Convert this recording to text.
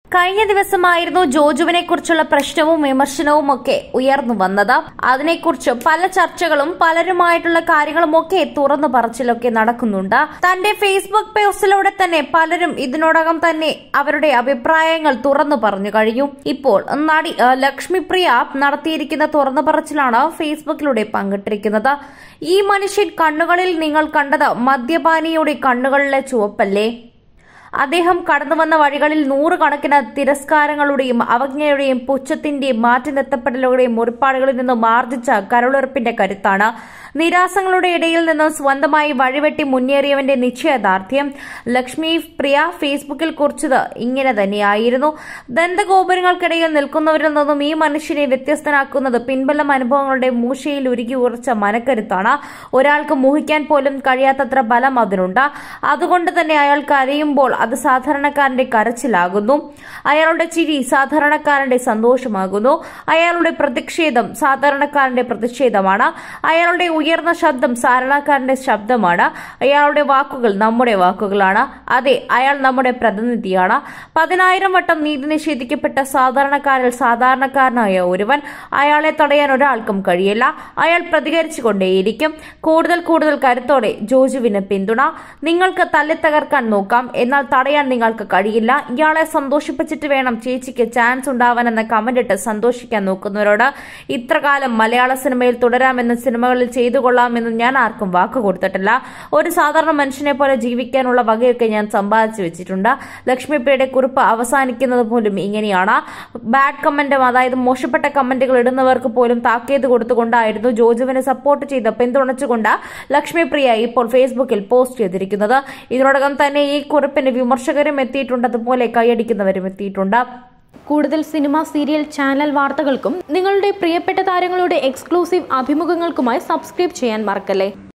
കഴിഞ്ഞ ദിവസമായിരുന്നു ജോജുവിനെ കുറിച്ചുള്ള പ്രശ്നവും വിമർശനവും ഒക്കെ ഉയർന്നു വന്നത് അതിനെക്കുറിച്ച് പല ചർച്ചകളും പലരുമായിട്ടുള്ള കാര്യങ്ങളും ഒക്കെ തുറന്നു പറച്ചിലൊക്കെ നടക്കുന്നുണ്ട് തന്റെ ഫേസ്ബുക്ക് പോസ്റ്റിലൂടെ തന്നെ പലരും ഇതിനോടകം തന്നെ അവരുടെ അഭിപ്രായങ്ങൾ തുറന്നു പറഞ്ഞു കഴിഞ്ഞു ഇപ്പോൾ നടി ഏഹ്, ലക്ഷ്മിപ്രിയ നടത്തിയിരിക്കുന്ന തുറന്നു പറച്ചിലാണ് ഫേസ്ബുക്കിലൂടെ പങ്കിട്ടിരിക്കുന്നത് ഈ മനുഷ്യൻ കണ്ണുകളിൽ നിങ്ങൾ കണ്ടത് മദ്യപാനിയുടെ കണ്ണുകളിലെ ചുവപ്പല്ലേ അദ്ദേഹം കടന്നുവന്ന വഴികളിൽ നൂറുകണക്കിന് തിരസ്കാരങ്ങളുടെയും അവജ്ഞയുടെയും പുച്ഛത്തിന്റെയും മാറ്റി നിർത്തപ്പെടലുകളുടെയും മുറിപ്പാടുകളിൽ നിന്നും ആർജിച്ച കരളുറപ്പിന്റെ കരുത്താണ് നിരാസങ്ങളുടെ ഇടയിൽ നിന്നും സ്വന്തമായി വഴിവെട്ടി മുന്നേറിയവന്റെ നിശ്ചയദാർഢ്യം ലക്ഷ്മി പ്രിയ ഫേസ്ബുക്കിൽ കുറിച്ചത് ഇങ്ങനെ തന്നെയായിരുന്നു ദന്തഗോപുരങ്ങൾക്കിടയിൽ നിൽക്കുന്നവരിൽ നിന്നും ഈ മനുഷ്യനെ വ്യത്യസ്തനാക്കുന്നത് പിൻബലം അനുഭവങ്ങളുടെ മൂശയിൽ ഉരുകി ഉറച്ച മനക്കരുത്താണ് ഒരാൾക്ക് മോഹിക്കാൻ പോലും കഴിയാത്തത്ര ബലം അതിനുണ്ട് അതുകൊണ്ട് തന്നെ അയാൾ കരയുമ്പോൾ അത് സാധാരണക്കാരന്റെ കരച്ചിലാകുന്നു അയാളുടെ ചിരി സാധാരണക്കാരന്റെ സന്തോഷമാകുന്നു അയാളുടെ പ്രതിഷേധം സാധാരണക്കാരന്റെ പ്രതിഷേധമാണ് അയാളുടെ ഉയർന്ന ശബ്ദം സാധാരണക്കാരന്റെ ശബ്ദമാണ് അയാളുടെ വാക്കുകൾ നമ്മുടെ വാക്കുകളാണ് അതെ അയാൾ നമ്മുടെ പ്രതിനിധിയാണ് പതിനായിരം വട്ടം നീതി നിഷേധിക്കപ്പെട്ട സാധാരണക്കാരിൽ സാധാരണക്കാരനായ ഒരുവൻ അയാളെ തടയാൻ ഒരാൾക്കും കഴിയില്ല അയാൾ പ്രതികരിച്ചുകൊണ്ടേയിരിക്കും കൂടുതൽ കൂടുതൽ കരുത്തോടെ ജോജുവിന് പിന്തുണ നിങ്ങൾക്ക് തല്ലിത്തകർക്കാൻ നോക്കാം എന്നാൽ തടയാൻ നിങ്ങൾക്ക് കഴിയില്ല ഇയാളെ സന്തോഷിപ്പിച്ചിട്ട് വേണം ചേച്ചിക്ക് ചാൻസ് ഉണ്ടാവാൻ എന്ന കമന്റ് ഇട്ട് സന്തോഷിക്കാൻ നോക്കുന്നവരോട് ഇത്രകാലം മലയാള സിനിമയിൽ തുടരാമെന്ന് സിനിമകളിൽ ചെയ്തു കൊള്ളാമെന്ന് ഞാൻ ആർക്കും വാക്ക് കൊടുത്തിട്ടില്ല ഒരു സാധാരണ മനുഷ്യനെ പോലെ ജീവിക്കാനുള്ള വകയൊക്കെ ഞാൻ സമ്പാദിച്ചു വെച്ചിട്ടുണ്ട് ലക്ഷ്മിപ്രിയയുടെ കുറിപ്പ് അവസാനിക്കുന്നത് പോലും ഇങ്ങനെയാണ് ബാഡ് കമന്റും അതായത് മോശപ്പെട്ട കമന്റുകൾ ഇടുന്നവർക്ക് പോലും താക്കീത് കൊടുത്തുകൊണ്ടായിരുന്നു ജോജുവിനെ സപ്പോർട്ട് ചെയ്ത് പിന്തുണച്ചുകൊണ്ട് ലക്ഷ്മിപ്രിയ ഇപ്പോൾ ഫേസ്ബുക്കിൽ പോസ്റ്റ് ചെയ്തിരിക്കുന്നത് ഇതിനോടകം തന്നെ ഈ കുറിപ്പിന് വിമർശകരും എത്തിയിട്ടുണ്ട് അതുപോലെ കൈയടിക്കുന്നവരും എത്തിയിട്ടുണ്ട് കൂടുതൽ സിനിമ സീരിയൽ ചാനൽ വാർത്തകൾക്കും നിങ്ങളുടെ പ്രിയപ്പെട്ട താരങ്ങളുടെ എക്സ്ക്ലൂസീവ് അഭിമുഖങ്ങൾക്കുമായി സബ്സ്ക്രൈബ് ചെയ്യാൻ മറക്കല്ലേ